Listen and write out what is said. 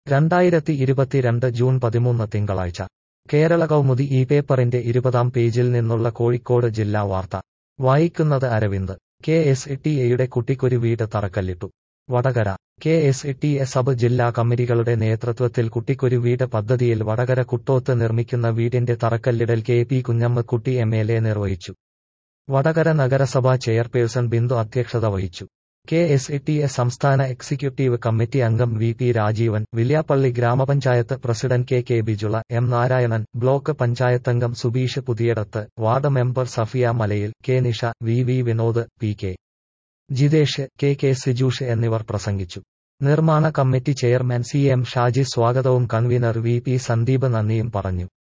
രണ്ടായിരത്തി ഇരുപത്തിരണ്ട് ജൂൺ പതിമൂന്ന് തിങ്കളാഴ്ച കേരള കൗമുദി ഈ പേപ്പറിന്റെ ഇരുപതാം പേജിൽ നിന്നുള്ള കോഴിക്കോട് ജില്ലാ വാർത്ത വായിക്കുന്നത് അരവിന്ദ് കെ എസ് ടി എയുടെ കുട്ടിക്കൊരു വീട് തറക്കല്ലിട്ടു Vadakara K S T A sub ജില്ലാ കമ്മിറ്റികളുടെ നേതൃത്വത്തിൽ കുട്ടിക്കൊരു വീട് പദ്ധതിയിൽ വടകര കുട്ടോത്ത് നിർമ്മിക്കുന്ന വീടിന്റെ തറക്കല്ലിടൽ K P Kunhammakutty M L A നിർവഹിച്ചു വടകര നഗരസഭാ ചെയർപേഴ്സൺ ബിന്ദു അധ്യക്ഷത വഹിച്ചു കെ എസ് ടി എ സംസ്ഥാന എക്സിക്യൂട്ടീവ് കമ്മിറ്റി അംഗം V P Rajeevan Villiappally grama panchayat president K K Bijula M Narayanan block പഞ്ചായത്തംഗം Subeesh Puthiyadath ward member Safiya Malayil K Nisha V V Vinod P K Jithesh K K Sijush എന്നിവർ പ്രസംഗിച്ചു നിർമ്മാണ committee chairman C M Shaji സ്വാഗതവും കൺവീനർ വി പി സന്ദീപ് നന്ദിയും പറഞ്ഞു